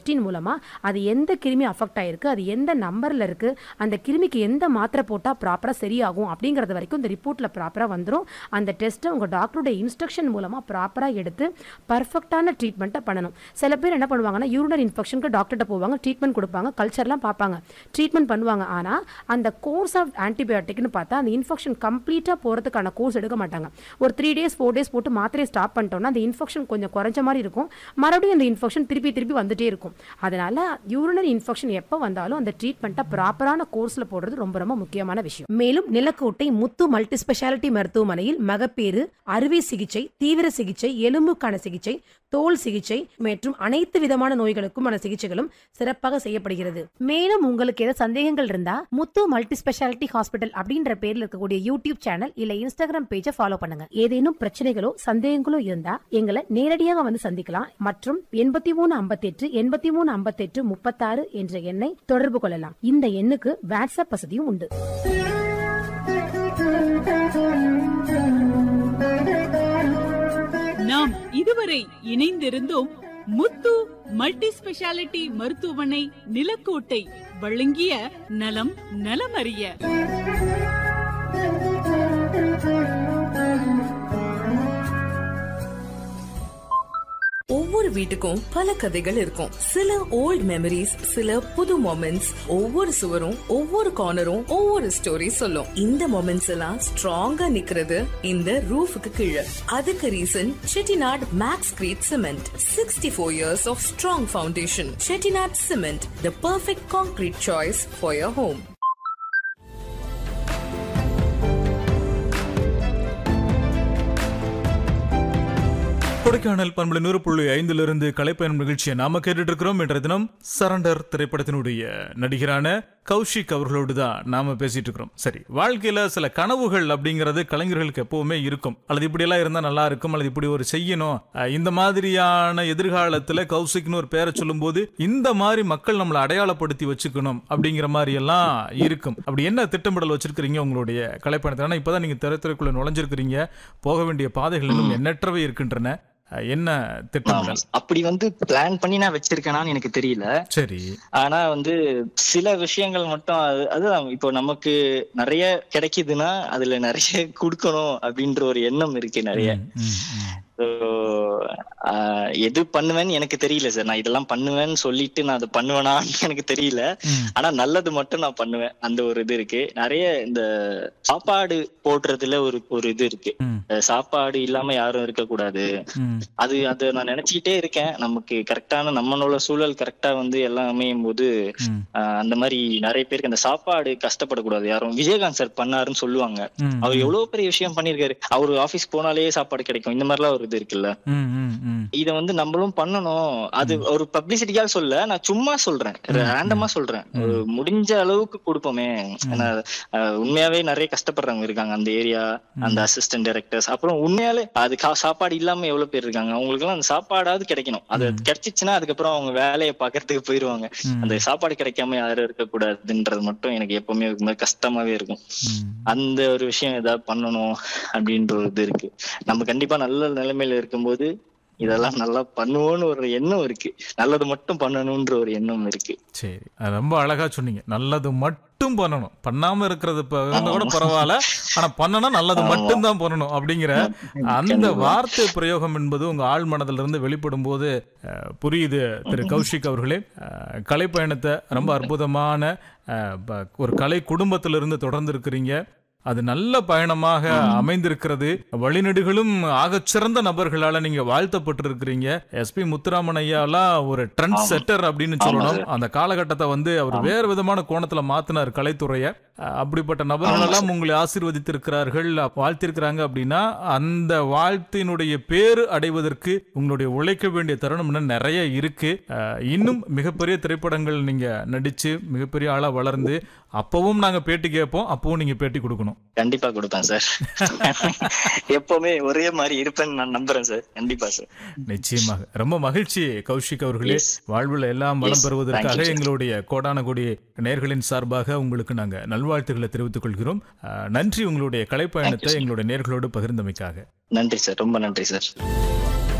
Question மூலமாக அது எந்த கிருமி அஃபெக்ட் ஆயிருக்கு அது எந்த நம்பரில் இருக்குது அந்த கிருமிக்கு எந்த மாத்திரை போட்டால் ப்ராப்பராக சரியாகும் அப்படிங்கிறது வரைக்கும் இந்த ரிப்போர்ட்டில் ப்ராப்பராக வந்துடும் அந்த டெஸ்ட்டை உங்கள் டாக்டருடைய இன்ஸ்ட்ரக்ஷன் மூலமாக ப்ராப்பராக எடுத்து பர்ஃபெக்டான ட்ரீட்மெண்ட்டை பண்ணணும் சில பேர் என்ன பண்ணுவாங்கன்னா யூரினரி இன்ஃபெக்ஷனுக்கு டாக்டர்கிட்ட போவாங்க ட்ரீட்மெண்ட் கொடுப்பாங்க கல்ச்சர்லாம் பார்ப்பாங்க ட்ரீட்மெண்ட் பண்ணுவாங்க ஆனால் அந்த கோர்ஸ் ஆஃப் ஆன்டிபயோட்டிக்னு பார்த்தா அந்த இன்ஃபெக்ஷன் கம்ப்ளீட்டாக போகிறதுக்கான கோர்ஸ் எடுக்க மாட்டாங்க ஒரு த்ரீ டேஸ் ஃபோர் டேஸ் போட்டு மாத்திரையை ஸ்டாப் பண்ணிட்டோம்னா அந்த இன்ஃபெக்ஷன் கொஞ்சம் குறைஞ்ச மாதிரி இருக்கும் மறுபடியும் அந்த இன்ஃபெக்ஷன் திருப்பி திருப்பி வந்துட்டே இருக்கும் அதனால யூரினரி இன்ஃபெக்ஷன் எப்போ வந்தாலும் அந்த ட்ரீட்மெண்ட்டை ப்ராப்பரான கோர்ஸில் போடுறது ரொம்ப ரொம்ப முக்கியமான விஷயம் மேலும் நிலக்கோட்டை முத்து மல்டி ஸ்பெஷாலிட்டி மருத்துவமனையில் மகப்பேறு அறுவை சிகிச்சை தீவிர சிகிச்சை எலும்புக்கான சிகிச்சை தோல் சிகிச்சை மற்றும் அனைத்து விதமான நோய்களுக்குமான சிகிச்சைகளும் சிறப்பாக செய்யப்படுகிறது மேலும் உங்களுக்கு ஏதாவது சந்தேகங்கள் இருந்தா முத்து மல்டி ஸ்பெஷாலிட்டி ஹாஸ்பிட்டல் அப்படின்ற பேர்ல இருக்கக்கூடிய யூடியூப் சேனல் இல்ல இன்ஸ்டாகிராம் பேஜை ஃபாலோ பண்ணுங்க ஏதேனும் பிரச்சனைகளோ சந்தேகங்களோ இருந்தா எங்களை நேரடியாக வந்து சந்திக்கலாம் மற்றும் எண்பத்தி மூணு ஐம்பத்தெட்டு எண்பத்தி மூணு ஐம்பத்தெட்டு முப்பத்தாறு என்ற எண்ணை தொடர்பு கொள்ளலாம் இந்த எண்ணுக்கு வாட்ஸ்அப் வசதியும் உண்டு நாம் இதுவரை இணைந்திருந்தோம் முத்து மல்டி ஸ்பெஷாலிட்டி மருத்துவமனை நிலக்கோட்டை வழங்கிய நலம் நலமறிய ஒவ்வொரு வீட்டுக்கும் பல கதைகள் இருக்கும் சில ஓல்ட் மெமரிஸ் சில புது மொமெண்ட்ஸ் ஒவ்வொரு சுவரும் ஒவ்வொரு கார்னரும் ஒவ்வொரு ஸ்டோரி சொல்லும் இந்த மொமெண்ட்ஸ் எல்லாம் ஸ்ட்ராங்கா நிக்கிறது இந்த ரூஃபுக்கு கீழே அதுக்கு reason Chettinad max crete cement sixty four years of strong foundation Chettinad cement the perfect concrete choice for your home Kodaikanal பண்புல நூறு புள்ளி ஐந்திலிருந்து கலைப்பயணம் நிகழ்ச்சியை நாம கேட்டுட்டு இருக்கிறோம் என்ற தினம் சரண்டர் திரைப்படத்தினுடைய நடிகரான கௌஷிக் அவர்களோடு தான் நாம பேசிட்டு இருக்கிறோம் சரி வாழ்க்கையில சில கனவுகள் அப்படிங்கிறது கலைஞர்களுக்கு எப்பவுமே இருக்கும் அல்லது இப்படி எல்லாம் இருந்தா நல்லா இருக்கும் அல்லது இப்படி ஒரு செய்யணும் அஹ் இந்த மாதிரியான எதிர்காலத்துல கௌஷிக்னு ஒரு பேரை சொல்லும்போது இந்த மாதிரி மக்கள் நம்மளை அடையாளப்படுத்தி வச்சுக்கணும் அப்படிங்கிற மாதிரி எல்லாம் இருக்கும் அப்படி என்ன திட்டமிடல் வச்சிருக்கிறீங்க உங்களுடைய கலைப்பயணத்தில் ஆனா இப்பதான் நீங்க திரைத்துறைக்குள்ள நுழைஞ்சிருக்கிறீங்க போக வேண்டிய பாதைகள் இன்னும் எண்ணற்றவை இருக்கின்றன அஹ் என்ன ஆமா. திட்டமிடல் அப்படி வந்து பிளான் பண்ணி நான் வச்சிருக்கேனான்னு எனக்கு தெரியல சரி ஆனா வந்து சில விஷயங்கள் மட்டும் அது அதுதான் இப்போ நமக்கு நிறைய கிடைக்குதுன்னா அதுல நிறைய கொடுக்கணும் அப்படின்ற ஒரு எண்ணம் இருக்கு நிறைய ம், ம், ம். So, ஆஹ், எது பண்ணுவேன்னு எனக்கு தெரியல சார் நான் இதெல்லாம் பண்ணுவேன்னு சொல்லிட்டு நான் அதை பண்ணுவேனான்னு எனக்கு தெரியல ம். ஆனா நல்லது மட்டும் நான் பண்ணுவேன் அந்த ஒரு இது இருக்கு நிறைய இந்த சாப்பாடு போடுறதுல ஒரு ஒரு இது இருக்கு ம், அஹ் சாப்பாடு இல்லாம யாரும் இருக்கக்கூடாது ம், அது அதை நான் நினைச்சுக்கிட்டே இருக்கேன் நமக்கு கரெக்டான நம்மளோட சூழல் கரெக்டா வந்து எல்லாம் அமையும் போது ம், ஆஹ் அந்த மாதிரி நிறைய பேருக்கு அந்த சாப்பாடு கஷ்டப்படக்கூடாது யாரும் விஜயகாந்த் சார் பண்ணாருன்னு சொல்லுவாங்க ம், அவர் எவ்வளவு பெரிய விஷயம் பண்ணிருக்காரு அவர் ஆபீஸ் போனாலே சாப்பாடு கிடைக்கும் இந்த மாதிரிலாம் ஒரு இது இருக்குல்ல ம், ம், ம். இத வந்து நம்மளும் பண்ணணும் அது ஒரு பப்ளிசிட்டிக்காக சொல்ல நான் சும்மா சொல்றேன் ரேண்டமா சொல்றேன் ஒரு முடிஞ்ச அளவுக்கு கொடுப்போமே ஏன்னா ஆஹ் உண்மையாவே நிறைய கஷ்டப்படுறவங்க இருக்காங்க அந்த ஏரியா அந்த அசிஸ்டன்ட் டைரக்டர்ஸ் அப்புறம் உண்மையாலே அது கா- சாப்பாடு இல்லாம எவ்வளவு பேர் இருக்காங்க அவங்களுக்கு எல்லாம் அந்த சாப்பாடாவது கிடைக்கணும் அது கிடைச்சிச்சுன்னா அதுக்கப்புறம் அவங்க வேலையை பாக்குறதுக்கு போயிருவாங்க ம். அந்த சாப்பாடு கிடைக்காம யாரும் இருக்கக்கூடாதுன்றது மட்டும் எனக்கு எப்பவுமே ஒரு மாதிரி கஷ்டமாவே இருக்கும் ம். அந்த ஒரு விஷயம் ஏதாவது பண்ணணும் அப்படின்ற ஒரு இது இருக்கு நம்ம கண்டிப்பா நல்ல நிலைமையில இருக்கும்போது இதெல்லாம் நல்லா பண்ணுவோம்னு ஒரு எண்ணம் இருக்கு நல்லது மட்டும் பண்ணணும்ன்ற ஒரு எண்ணம் இருக்கு சரி அது ரொம்ப அழகா சொன்னீங்க நல்லது மட்டும் பண்ணணும் பண்ணாம இருக்கிறது இப்ப இருந்தா கூட பரவாயில்ல ஆனா பண்ணணும் நல்லது மட்டும் தான் பண்ணணும் அப்படிங்கிற அந்த வார்த்தை பிரயோகம் என்பது உங்க ஆழ் மனதிலிருந்து இருந்து வெளிப்படும் போது அஹ், புரியுது திரு கௌஷிக் அவர்களே அஹ், கலைப்பயணத்தை ரொம்ப அற்புதமான அஹ், ப- ஒரு கலை குடும்பத்திலிருந்து தொடர்ந்து இருக்கிறீங்க அது நல்ல பயணமாக அமைந்திருக்கிறது வழிநெடுகளும் ஆகச்சிறந்த நபர்களால நீங்க வாழ்த்தப்பட்டிருக்கிறீங்க எஸ்பி முத்துராமன் ஐயாலாம் ஒரு ட்ரெண்ட் செட்டர் அப்படின்னு சொல்லணும் அந்த காலகட்டத்தை வந்து அவர் வேறு விதமான கோணத்துல மாத்தினார் கலைத்துறைய அஹ் அப்படிப்பட்ட நபர்கள் எல்லாம் உங்களை ஆசீர்வதித்திருக்கிறார்கள் வாழ்த்திருக்கிறாங்க அப்படின்னா அந்த வாழ்த்தினுடைய பேரு அடைவதற்கு உங்களுடைய உழைக்க வேண்டிய தருணம் இன்னும் நிறைய இருக்கு அஹ் இன்னும் மிகப்பெரிய திரைப்படங்கள் நீங்க நடிச்சு மிகப்பெரிய ஆளா வளர்ந்து அப்பவும் நாங்க பேட்டி கேட்போம் அப்பவும் நீங்க பேட்டி கொடுக்கணும் கண்டிப்பா கொடுப்பேன் சார் எப்பவுமே ஒரே மாதிரி இருப்பேன்னு நான் நம்புறேன் சார் கண்டிப்பா சார் நிச்சயமாக ரொம்ப மகிழ்ச்சி கௌஷிக் அவர்களே Yes. வாழ்வில் எல்லாம் வளம் Yes, பெறுவதற்காக thank you, sir. எங்களுடைய கோடான கோடி நேர்களின் சார்பாக உங்களுக்கு நாங்க நல்வாழ்த்துக்களை தெரிவித்துக் கொள்கிறோம் அஹ், நன்றி உங்களுடைய கலைப்பயணத்தை எங்களுடைய நேர்களோடு பகிர்ந்தமைக்காக நன்றி சார் ரொம்ப நன்றி சார்